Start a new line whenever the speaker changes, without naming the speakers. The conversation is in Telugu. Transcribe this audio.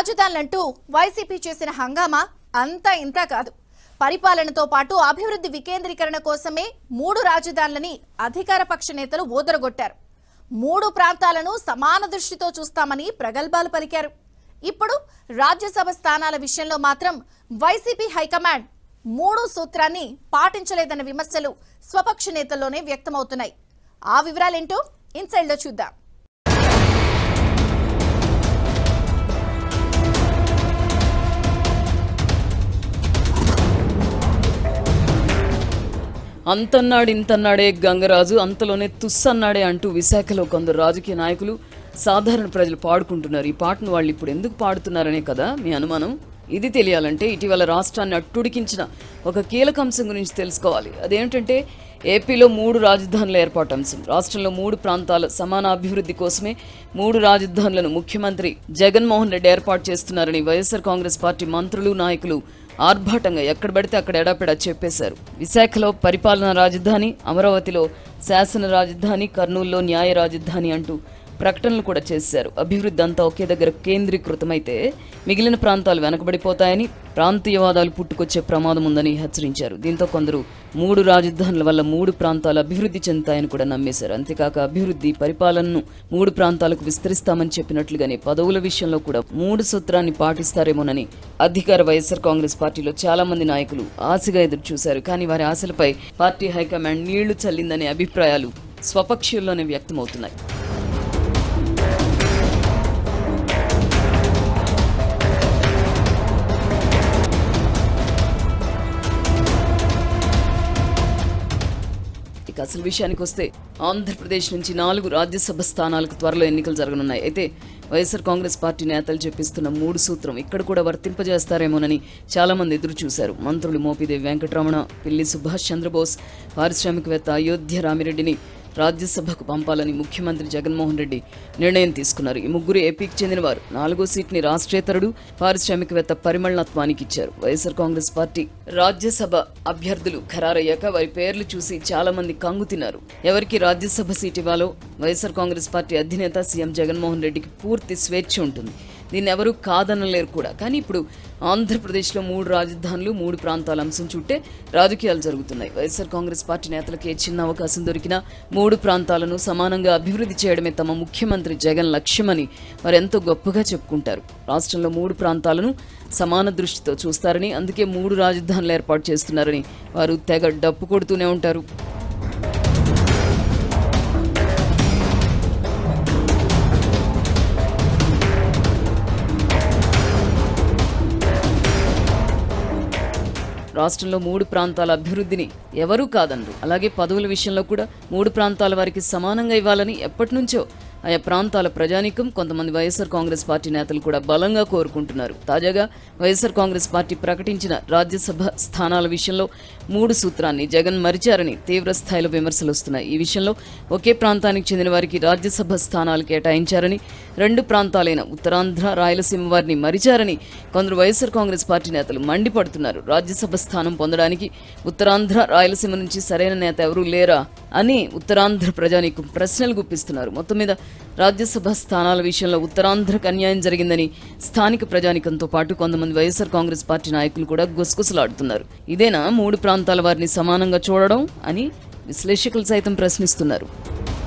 రాజధానులంటూ వైసీపీ చేసిన హంగామా అంతా ఇంత కాదు పరిపాలనతో పాటు అభివృద్ధి వికేంద్రీకరణ కోసమే మూడు రాజధానులని అధికార పక్ష నేతలు ఊదరగొట్టారు మూడు ప్రాంతాలను సమాన దృష్టితో చూస్తామని ప్రగల్భాలు పలికారు ఇప్పుడు రాజ్యసభ స్థానాల విషయంలో మాత్రం వైసీపీ హైకమాండ్ మూడు సూత్రాన్ని పాటించలేదన్న విమర్శలు స్వపక్ష నేతల్లోనే వ్యక్తమవుతున్నాయి ఆ వివరాలేంటో ఇన్సైడ్లో చూద్దాం
అంతన్నాడు ఇంతన్నాడే గంగరాజు అంతలోనే తుస్సన్నాడే అంటూ విశాఖలో కొందరు రాజకీయ నాయకులు సాధారణ ప్రజలు పాడుకుంటున్నారు ఈ పాటను వాళ్ళు ఇప్పుడు ఎందుకు పాడుతున్నారనే కదా మీ అనుమానం ఇది తెలియాలంటే ఇటీవల రాష్ట్రాన్ని అట్టుడికించిన ఒక కీలక అంశం గురించి తెలుసుకోవాలి అదేంటంటే ఏపీలో మూడు రాజధానుల ఏర్పాటు అంశం రాష్ట్రంలో మూడు ప్రాంతాల సమాన అభివృద్ధి కోసమే మూడు రాజధానులను ముఖ్యమంత్రి జగన్మోహన్ రెడ్డి ఏర్పాటు చేస్తున్నారని వైఎస్ఆర్ కాంగ్రెస్ పార్టీ మంత్రులు నాయకులు ఆర్భాటంగా ఎక్కడ పడితే అక్కడ ఎడాపెడా చెప్పేశారు విశాఖలో పరిపాలనా రాజధాని అమరావతిలో శాసన రాజధాని కర్నూలులో న్యాయ రాజధాని అంటూ ప్రకటనలు కూడా చేశారు అభివృద్ధి అంతా ఒకే దగ్గర కేంద్రీకృతమైతే మిగిలిన ప్రాంతాలు వెనకబడిపోతాయని ప్రాంతీయవాదాలు పుట్టుకొచ్చే ప్రమాదం ఉందని హెచ్చరించారు దీంతో కొందరు మూడు రాజధానుల వల్ల మూడు ప్రాంతాలు అభివృద్ధి చెందుతాయని కూడా నమ్మేశారు అంతేకాక అభివృద్ధి పరిపాలనను మూడు ప్రాంతాలకు విస్తరిస్తామని చెప్పినట్లుగానే పదవుల విషయంలో కూడా మూడు సూత్రాన్ని పాటిస్తారేమోనని అధికార వైఎస్ఆర్ కాంగ్రెస్ పార్టీలో చాలా మంది నాయకులు ఆశగా ఎదురు చూశారు కానీ వారి ఆశలపై పార్టీ హైకమాండ్ నీళ్లు చల్లిందనే అభిప్రాయాలు స్వపక్షీయుల్లోనే వ్యక్తమవుతున్నాయి ఇక అసలు విషయానికి వస్తే ఆంధ్రప్రదేశ్ నుంచి నాలుగు రాజ్యసభ స్థానాలకు త్వరలో ఎన్నికలు జరగనున్నాయి అయితే వైఎస్ఆర్ కాంగ్రెస్ పార్టీ నేతలు చెప్పిస్తున్న మూడు సూత్రం ఇక్కడ కూడా వర్తింపజేస్తారేమోనని చాలా మంది ఎదురు చూశారు మంత్రులు మోపిదేవి వెంకటరమణ పిల్లి సుభాష్ చంద్రబోస్ పారిశ్రామికవేత్త అయోధ్య రామిరెడ్డిని రాజ్యసభకు పంపాలని ముఖ్యమంత్రి జగన్మోహన్ రెడ్డి నిర్ణయం తీసుకున్నారు ఈ ముగ్గురు ఏపీకి చెందినవారు నాలుగో సీట్ని రాష్ట్రేతరుడు పారిశ్రామికవేత్త పరిమళ నత్వానికి ఇచ్చారు వైఎస్ఆర్ కాంగ్రెస్ పార్టీ రాజ్యసభ అభ్యర్థులు ఖరారయ్యాక వారి పేర్లు చూసి చాలా మంది కంగు తిన్నారు ఎవరికి రాజ్యసభ సీట్ ఇవ్వాలో వైఎస్ఆర్ కాంగ్రెస్ పార్టీ అధినేత సీఎం జగన్మోహన్ రెడ్డికి పూర్తి స్వేచ్ఛ ఉంటుంది దీన్ని ఎవరూ కాదనలేరు కూడా కానీ ఇప్పుడు ఆంధ్రప్రదేశ్లో మూడు రాజధానులు మూడు ప్రాంతాల అంశం చుట్టే రాజకీయాలు జరుగుతున్నాయి వైఎస్ఆర్ కాంగ్రెస్ పార్టీ నేతలకే చిన్న అవకాశం దొరికినా మూడు ప్రాంతాలను సమానంగా అభివృద్ధి చేయడమే తమ ముఖ్యమంత్రి జగన్ లక్ష్యమని వారు ఎంతో గొప్పగా చెప్పుకుంటారు రాష్ట్రంలో మూడు ప్రాంతాలను సమాన దృష్టితో చూస్తారని అందుకే మూడు రాజధానులు ఏర్పాటు చేస్తున్నారని వారు తెగ డప్పు కొడుతూనే ఉంటారు రాష్ట్రంలో మూడు ప్రాంతాల అభివృద్ధిని ఎవరూ కాదనరు అలాగే పదవుల విషయంలో కూడా మూడు ప్రాంతాల వారికి సమానంగా ఇవ్వాలని ఎప్పటి నుంచో ఆయా ప్రాంతాల ప్రజానీకం కొంతమంది వైఎస్ఆర్ కాంగ్రెస్ పార్టీ నేతలు కూడా బలంగా కోరుకుంటున్నారు తాజాగా వైఎస్ఆర్ కాంగ్రెస్ పార్టీ ప్రకటించిన రాజ్యసభ స్థానాల విషయంలో మూడు సూత్రాన్ని జగన్ మరిచారని తీవ్ర స్థాయిలో విమర్శలు వస్తున్నాయి ఈ విషయంలో ఒకే ప్రాంతానికి చెందిన వారికి రాజ్యసభ స్థానాలు కేటాయించారని రెండు ప్రాంతాలైన ఉత్తరాంధ్ర రాయలసీమ వారిని మరిచారని కొందరు వైఎస్ఆర్ కాంగ్రెస్ పార్టీ నేతలు మండిపడుతున్నారు రాజ్యసభ స్థానం పొందడానికి ఉత్తరాంధ్ర రాయలసీమ నుంచి సరైన నేత ఎవరూ లేరా అని ఉత్తరాంధ్ర ప్రజానీకం ప్రశ్నలు గుప్పిస్తున్నారు మొత్తం మీద రాజ్యసభ స్థానాల విషయంలో ఉత్తరాంధ్రకు అన్యాయం జరిగిందని స్థానిక ప్రజానికంతో పాటు కొంతమంది వైఎస్ఆర్ కాంగ్రెస్ పార్టీ నాయకులు కూడా గుసగుసలాడుతున్నారు ఇదేనా మూడు ప్రాంతాల వారిని సమానంగా చూడడం అని విశ్లేషకులు సైతం ప్రశ్నిస్తున్నారు